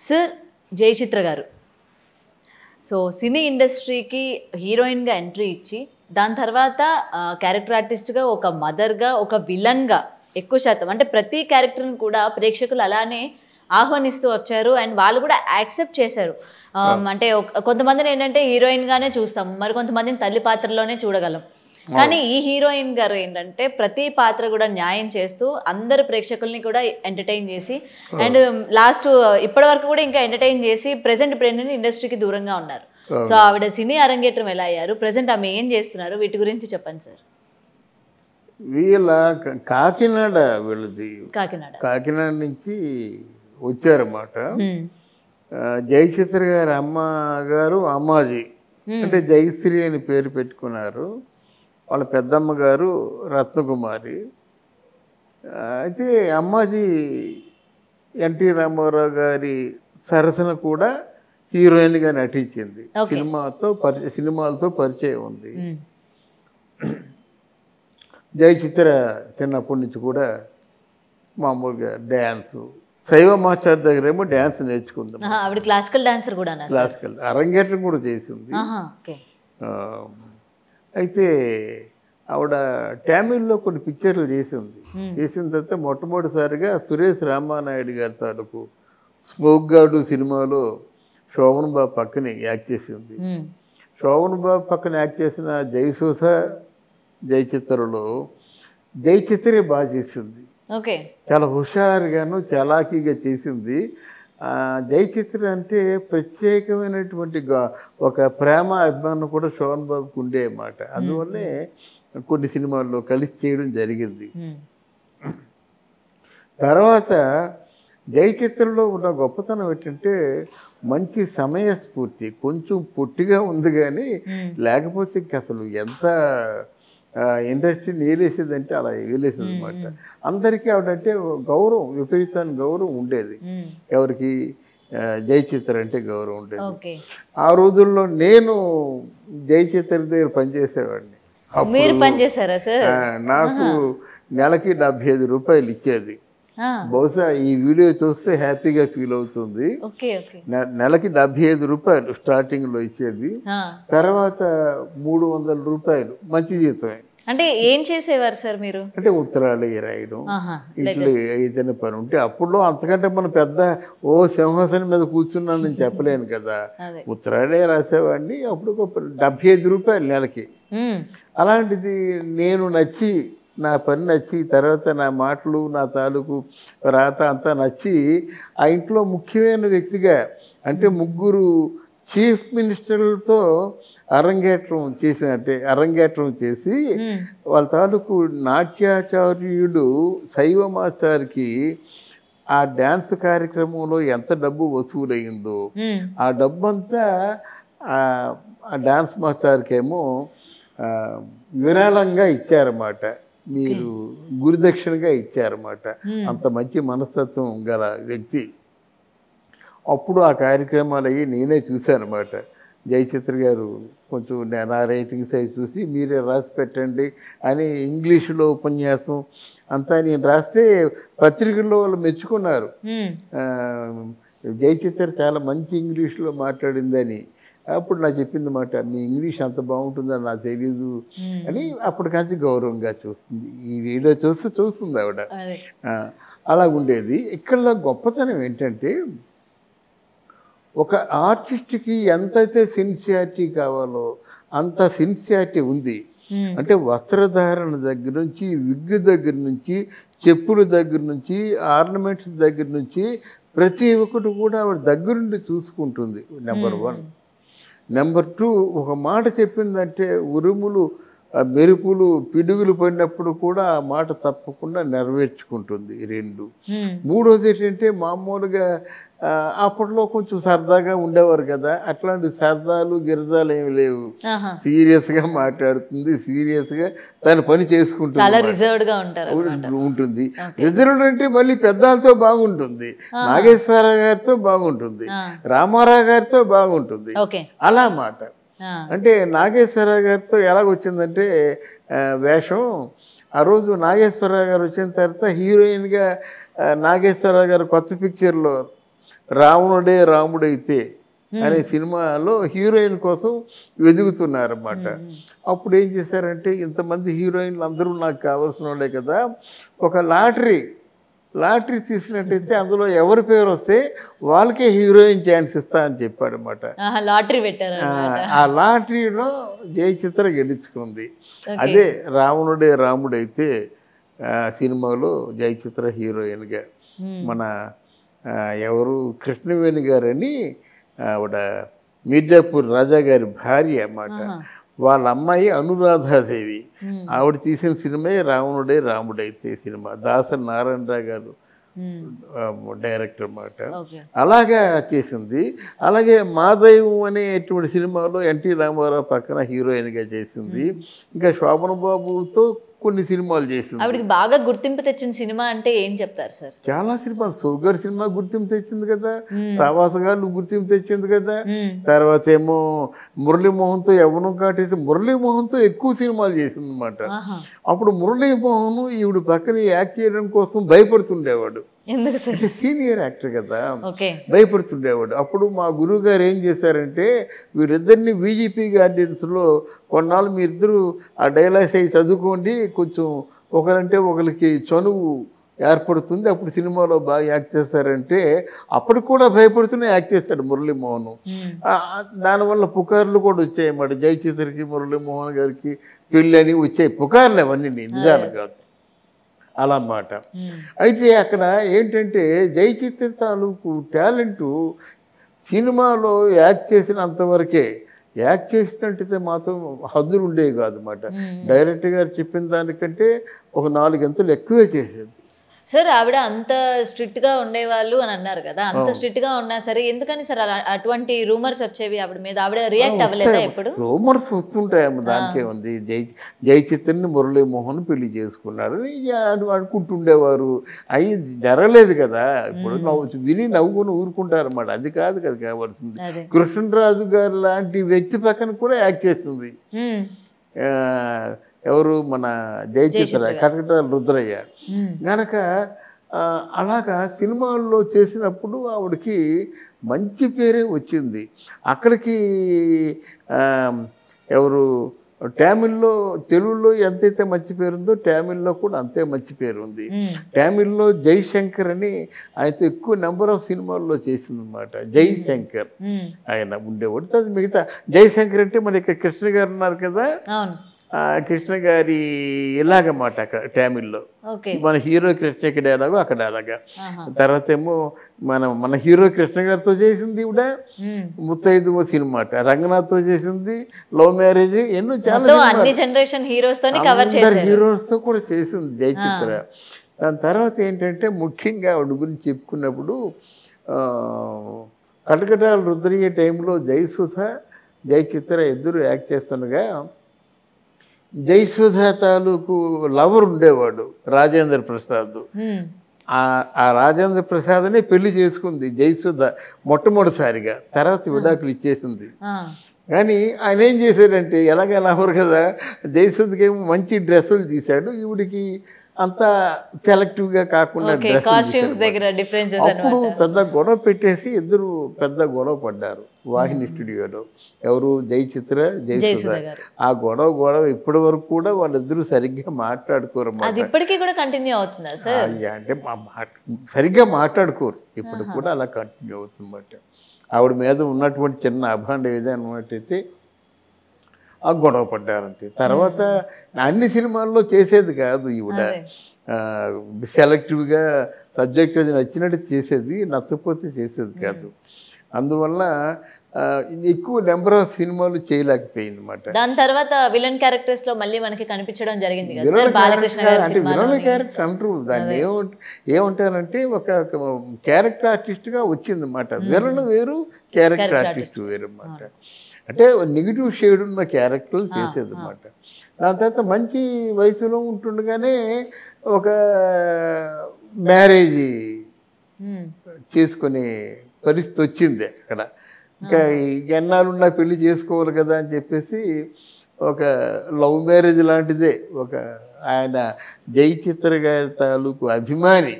Sir Jayachitra గారు so సినీ ఇండస్ట్రీకి హీరోయిన్గా ఎంట్రీ ఇచ్చి దాని తర్వాత క్యారెక్టర్ ఆర్టిస్ట్గా ఒక మదర్గా ఒక విలన్గా ఎక్కువ శాతం అంటే ప్రతి క్యారెక్టర్ని కూడా ప్రేక్షకులు అలానే ఆహ్వానిస్తూ వచ్చారు అండ్ వాళ్ళు కూడా యాక్సెప్ట్ చేశారు Um, అంటే ఒక- కొంతమందిని ఏంటంటే హీరోయిన్గానే చూస్తాం మరి కొంతమందిని తల్లి పాత్రలోనే చూడగలం కానీ ఈ హీరోయిన్ గారు ఏంటంటే ప్రతి పాత్ర కూడా న్యాయం చేస్తూ అందరు ప్రేక్షకుల్ని కూడా ఎంటర్టైన్ చేసి అండ్ లాస్ట్ ఇప్పటి వరకు కూడా ఇంకా ఎంటర్టైన్ చేసి ప్రెసెంట్ ఇప్పుడు ఏంటంటే ఇండస్ట్రీకి దూరంగా ఉన్నారు సో ఆవిడ సినీ అరంగేట్రం ఎలా అయ్యారు ప్రెసెంట్ ఆమె ఏం చేస్తున్నారు వీటి గురించి చెప్పండి సార్ వీళ్ళ క- కాకినాడ వీళ్ళది కాకినాడ కాకినాడ నుంచి వచ్చారన్నమాట Hmm. ఆ, జయచిత్ర గారి అమ్మ గారు అమ్మాజీ అంటే జయశ్రీ అని పేరు పెట్టుకున్నారు వాళ్ళ పెద్దమ్మ గారు రత్నకుమారి ఆ, అయితే అమ్మాజీ ఎన్టీ రామారావు గారి సరసన కూడా హీరోయిన్గా నటించింది సినిమాతో పరిచయ సినిమాలతో పరిచయం ఉంది Hmm. జయచిత్ర చిన్నప్పటి నుంచి కూడా మామూలుగా డ్యాన్సు శైవమాచార్య దగ్గర ఏమో డ్యాన్స్ నేర్చుకుందాం ఆహా, ఆవిడ క్లాసికల్ డాన్సర్ కూడా క్లాసికల్ అరంగేట్రం కూడా చేసింది ఓకే ఆ, అయితే ఆవిడ టామిల్లో కొన్ని పిక్చర్లు చేసింది చేసిన తర్వాత మొట్టమొదటిసారిగా సురేష్ రామానాయుడు గారి తాలూకు స్మోక్ గార్డు సినిమాలో శోభన్ బాబు పక్కనే యాక్ట్ చేసింది శోభన్ బాబు పక్కన యాక్ట్ చేసిన జయసూస జయచిత్రలో జయచిత్రే బాగా చేసింది ఓకే చాలా హుషారుగాను చలాకీగా చేసింది ఆ, జయచిత్ర అంటే ప్రత్యేకమైనటువంటి గా- ఒక ప్రేమ అభిమానం కూడా శోభన్ బాబుకి ఉండే అన్నమాట అందువల్లే కొన్ని సినిమాల్లో కలిసి చేయడం జరిగింది తర్వాత జయచిత్రలో ఉన్న గొప్పతనం ఏంటంటే మంచి సమయస్ఫూర్తి కొంచెం పొట్టిగా ఉంది కానీ లేకపోతే ఇంక అసలు ఎంత ఇండస్ట్రీ నీలేసేదంటే అలా వేలేసింది అనమాట అందరికీ ఆవిడంటే గౌరవం విపరీతమైన గౌరవం ఉండేది ఎవరికి ఆ, జయచిత్ర అంటే గౌరవం ఉండేది ఓకే ఆ రోజుల్లో నేను జయచిత్ర దగ్గర పనిచేసేవాడిని అప్పుడు, మీరు పని చేశారా సార్ ఆ, నాకు నెలకి డెబ్బై ఐదు రూపాయలు ఇచ్చేది ఆ, బహుశా ఈ వీడియో చూస్తే హ్యాపీగా ఫీల్ అవుతుంది ఓకే ఓకే నె- నెలకి డెబ్బై ఐదు రూపాయలు స్టార్టింగ్లో ఇచ్చేది ఆ, తర్వాత మూడు వందల రూపాయలు మంచి జీతమే అంటే ఏం చేసేవారు సార్ మీరు అంటే ఉత్తరాలు రాయడం ఆహా ఇట్లా ఏదైనా పని ఉంటే అప్పుడులో అంతకంటే మన పెద్ద ఓ సింహాసనం మీద కూర్చున్నాను నేను చెప్పలేను కదా అదే ఉత్తరాలే రాసేవాడిని అప్పుడు ఒక డెబ్బై ఐదు రూపాయలు నెలకి మ్మ్. అలాంటిది నేను నచ్చి నా పని నచ్చి తర్వాత నా మాటలు నా తాలూకు రాత అంతా నచ్చి ఆ ఇంట్లో ముఖ్యమైన వ్యక్తిగా అంటే ముగ్గురు చీఫ్ మినిస్టర్లతో అరంగేట్రం చేసిన అంటే అరంగేట్రం చేసి వాళ్ళ తాలూకు నాట్యాచార్యుడు శైవమాచారికి ఆ డ్యాన్స్ కార్యక్రమంలో ఎంత డబ్బు వసూలయ్యిందో మ్మ్. ఆ డబ్బంతా ఆ ఆ డాన్స్ మాస్టర్కేమో ఆ, విరాళంగా ఇచ్చారన్నమాట మీరు గురుదక్షిణగా ఇచ్చారన్నమాట అంత మంచి మనస్తత్వం గల వ్యక్తి అప్పుడు ఆ కార్యక్రమాలు అయ్యి నేనే చూశానమాట జయచిత్ర గారు కొంచెం నే- నా రైటింగ్స్ అవి చూసి మీరే రాసి పెట్టండి అని ఇంగ్లీషులో ఉపన్యాసం అంతా నేను రాస్తే పత్రికల్లో వాళ్ళు మెచ్చుకున్నారు మ్మ్. ఆ, జయచిత్ర చాలా మంచి ఇంగ్లీష్లో మాట్లాడిందని అప్పుడు నాకు చెప్పింది మాట మీ ఇంగ్లీష్ అంత బాగుంటుందని నాకు తెలియదు అని అప్పటికాంచి గౌరవంగా చూస్తుంది ఈ వీడియో చూస్తే చూస్తుంది ఆవిడ అదే ఆ, అలా ఉండేది ఇక్కడ గొప్పతనం ఏంటంటే ఒక ఆర్టిస్ట్కి ఎంతైతే సిన్సియారిటీ కావాలో అంత సిన్సియారిటీ ఉంది మ్మ్. అంటే వస్త్రధారణ దగ్గర నుంచి విగ్ దగ్గర నుంచి చెప్పుల దగ్గర నుంచి ఆర్నమెంట్స్ దగ్గర నుంచి ప్రతి ఒక్కటి కూడా ఆవిడ దగ్గరుండి చూసుకుంటుంది నెంబర్ వన్ నెంబర్ టూ ఒక మాట చెప్పిందంటే ఉరుములు ఆ మెరుపులు పిడుగులు పడినప్పుడు కూడా ఆ మాట తప్పకుండా నెరవేర్చుకుంటుంది ఈ రెండు మ్మ్. మూడోది ఏంటంటే మామూలుగా ఆ, అప్పట్లో కొంచెం సరదాగా ఉండేవారు కదా అట్లాంటి సరదాలు గిరదాలు ఏమి లేవు ఆహా సీరియస్గా మాట్లాడుతుంది సీరియస్గా తన పని చేసుకుంటుంది చాలా రిజర్వ్డ్ గా ఉంటారు ఉంటుంది రిజర్వ్డ్ అంటే మళ్ళీ పెద్దలతో బాగుంటుంది నాగేశ్వర గారితో బాగుంటుంది ఆ. రామారావు గారితో బాగుంటుంది ఓకే అలా మాట ఆ, అంటే నాగేశ్వరరావు గారితో ఎలాగొచ్చిందంటే ఆ, వేషం ఆ రోజు నాగేశ్వరరావు గారు వచ్చిన తర్వాత హీరోయిన్గా ఆ, నాగేశ్వరరావు గారు కొత్త పిక్చర్లో రావణుడే రాముడైతే అనే సినిమాలో హీరోయిన్ కోసం వెతుకుతున్నారన్నమాట అప్పుడు ఏం చేశారంటే ఇంతమంది హీరోయిన్లు అందరూ నాకు కావాల్సిన వాళ్ళే కదా ఒక లాటరీ లాటరీ తీసినట్టయితే అందులో ఎవరి పేరు వస్తే వాళ్ళకే హీరోయిన్ ఛాన్స్ ఇస్తా అని చెప్పాడు అనమాట ఆహా, లాటరీ పెట్టారు ఆ లాటరీలో జయచిత్ర గెలుచుకుంది అదే రావణుడే రాముడైతే ఆ, సినిమాలో జయచిత్ర హీరోయిన్గా మన ఆ, ఎవరు కృష్ణవేణి గారని ఆవిడ మీర్జాపూర్ రాజా గారి భార్య అన్నమాట వాళ్ళ అమ్మాయి అనురాధాదేవి ఆవిడ తీసిన సినిమా రావణుడే రాముడైతే సినిమా దాసరి నారాయణరావు గారు ఆ, డైరెక్టర్ అన్నమాట ఓకే అలాగా చేసింది అలాగే మాదైవం అనేటువంటి సినిమాలో ఎన్టీ రామారావు పక్కన హీరోయిన్గా చేసింది ఇంకా శోభన బాబుతో కొన్ని సినిమాలు చేసింది ఆవిడకి బాగా గుర్తింపు తెచ్చిన సినిమా అంటే ఏం చెప్తారు సార్ చాలా సినిమాలు సోగర్ సినిమా గుర్తింపు తెచ్చింది కదా సావాసగాళ్ళు గుర్తింపు తెచ్చింది కదా తర్వాత ఏమో మురళీమోహన్తో యవ్వనం కాటేసి మురళీమోహన్తో ఎక్కువ సినిమాలు చేసింది అనమాట ఆహా. అప్పుడు మురళీమోహన్ ఈవిడ పక్కన యాక్ట్ చేయడం కోసం భయపడుతుండేవాడు ఎందుకు సార్ అంటే సీనియర్ యాక్టర్ కదా ఓకే భయపడుతుండేవాడు అప్పుడు మా గురువు గారు ఏం చేశారంటే వీరిద్దరిని బీజేపీ గార్డెన్స్లో కొన్నాళ్ళు మీరిద్దరూ ఆ డైలాగ్స్ అవి చదువుకోండి కొంచెం ఒకరంటే ఒకరికి చనువు ఏర్పడుతుంది అప్పుడు సినిమాలో బాగా యాక్ట్ చేశారంటే అప్పుడు కూడా భయపడుతూనే యాక్ట్ చేశాడు మురళీమోహన్ ఆ, ఆ, దానివల్ల పుకార్లు కూడా వచ్చాయి అన్నమాట జయచిత్రకి మురళీమోహన్ గారికి పెళ్ళి అని వచ్చాయి పుకార్లు అవన్నీ నిజాలు కాదు అలా అన్నమాట అయితే అక్కడ ఏంటంటే జయచిత్ర తాలూకు టాలెంటు సినిమాలో యాక్ట్ చేసినంతవరకే యాక్ట్ చేసినట్టయితే మాత్రం హద్దులు ఉండేవి కాదు అన్నమాట డైరెక్టర్ గారు చెప్పిన దానికంటే ఒక నాలుగంతలు ఎక్కువే చేసేది సార్ ఆవిడ అంత స్ట్రిక్ట్ గా ఉండేవాళ్ళు అని అన్నారు కదా అంత స్ట్రిక్ట్ గా ఉన్నా సరే ఎందుకని సార్ అలా అటువంటి రూమర్స్ వచ్చేవి ఆవిడ మీద ఆవిడ రియాక్ట్ అవ్వలేదా ఎప్పుడు రూమర్స్ వస్తుంటాయమ్మ దానికే ఉంది జై జయచిత్రని మురళీమోహన్ పెళ్లి చేసుకున్నాడు ఇది అను- అనుకుంటుండేవారు అవి జరగలేదు కదా ఇప్పుడు నవ్వు విని నవ్వుకుని ఊరుకుంటారు అన్నమాట అది కాదు కదా కావాల్సింది అదే కృష్ణరాజు గారు లాంటి వ్యక్తి పక్కన కూడా యాక్ట్ చేస్తుంది ఉమ్, ఆ, ఎవరు మన జయచిత్ర కటకటాల రుద్రయ్య ఉమ్, గనక ఆ, అలాగా సినిమాల్లో చేసినప్పుడు ఆవిడకి మంచి పేరే వచ్చింది అక్కడికి ఆ, ఎవరు టామిల్లో తెలుగులో ఎంతైతే మంచి పేరు ఉందో టామిల్లో కూడా అంతే మంచి పేరు ఉంది ఉమ్, టామిల్లో జైశంకర్ అని ఆయనతో ఎక్కువ నెంబర్ ఆఫ్ సినిమాల్లో చేసింది అనమాట జైశంకర్ ఉమ్, ఆయన ఉండేవాడు తర్వాత మిగతా జయశంకర్ అంటే మన ఇక్కడ కృష్ణ గారు ఉన్నారు కదా అవును ఆ కృష్ణ గారి ఇలాగమాట అక్కడ టామిల్లో ఓకే మన హీరో కృష్ణ ఇక్కడ ఎలాగో అక్కడ అలాగా ఆహా. తర్వాత ఏమో మన మన హీరో కృష్ణ గారితో చేసింది ఇవిడ ఉమ్. ముత్తైదువ సినిమా అట రంగనాథ్తో చేసింది లవ్ మ్యారేజ్ ఎన్నో చాలా మొత్తం అన్ని జనరేషన్ హీరోస్ తోని కవర్ అందరు చేశారు హీరోస్తో కూడా చేసింది జయచిత్ర దాని తర్వాత ఏంటంటే ముఖ్యంగా ఆవిడ గురించి చెప్పుకున్నప్పుడు ఆ, కటకటాల రుద్రయ్య టైంలో జయసుధ జయచిత్ర ఇద్దరు యాక్ట్ చేస్తుండగా జయసుధ తాలూకు లవర్ ఉండేవాడు రాజేంద్ర ప్రసాద్ ఉమ్, ఆ ఆ రాజేంద్ర ప్రసాద్ని పెళ్లి చేసుకుంది జయసుధ మొట్టమొదటిసారిగా తర్వాత విడాకులు ఇచ్చేసింది ఆ, కానీ ఆయన ఏం చేశాడంటే ఎలాగ లవర్ కదా జయసుధకి ఏమో మంచి డ్రెస్సులు తీశాడు ఈవిడికి అంత సెలెక్టివ్గా కాకుండా ఓకే డ్రెస్సులు కాస్ట్యూమ్స్ దగ్గర డిఫరెన్సెస్ అప్పుడు పెద్ద గొడవ పెట్టేసి ఇద్దరు పెద్ద గొడవ పడ్డారు వాహిని స్టూడియోలో ఎవరు జయచిత్ర జయసుధ జయసుధ గారు ఆ గొడవ గొడవ ఇప్పటి వరకు కూడా వాళ్ళిద్దరూ సరిగ్గా మాట్లాడుకోరు అది ఇప్పటికీ కూడా కంటిన్యూ అవుతుందా సార్ అయ్యా అంటే మా మాట సరిగ్గా మాట్లాడుకోరు ఇప్పుడు కూడా అలా కంటిన్యూ అవుతుందన్నమాట ఆవిడ మీద ఉన్నటువంటి చిన్న అభాండ ఏదన్నమాట అయితే ఆ గొడవ పడ్డారంతే తర్వాత అన్ని సినిమాల్లో చేసేది కాదు ఈవిడ అదే. సెలెక్టివ్గా సబ్జెక్ట్ అది నచ్చినట్టు చేసేది నచ్చకపోతే చేసేది కాదు అందువల్ల ఆ, ఎక్కువ నెంబర్ ఆఫ్ సినిమాలు చేయలేకపోయింది అనమాట దాని తర్వాత విలన్ క్యారెక్టర్స్ లో మళ్ళీ మనకి కనిపించడం జరిగింది కదా సార్ బాలకృష్ణ గారి అంటే సినిమా వినోద క్యారెక్టర్ అంటారు దాన్ని ఏమంట ఏమంటారంటే ఒక క్యారెక్టర్ ఆర్టిస్ట్గా వచ్చింది అనమాట విలన్ వేరు క్యారెక్టర్ ఆర్టిస్ట్ వేరు అనమాట అంటే నెగిటివ్ షేడ్ ఉన్న క్యారెక్టర్లు చేసేది అనమాట దాని తర్వాత మంచి వయసులో ఉంటుండగానే ఒక మ్యారేజ్ ఉమ్, చేసుకునే పరిస్థితి వచ్చింది అక్కడ ఇంకా ఈ ఎన్నాళ్ళున్నా పెళ్లి చేసుకోవాలి కదా అని చెప్పేసి ఒక లవ్ మ్యారేజ్ లాంటిదే ఒక ఆయన జై చిత్ర గారి తాలూకు అభిమాని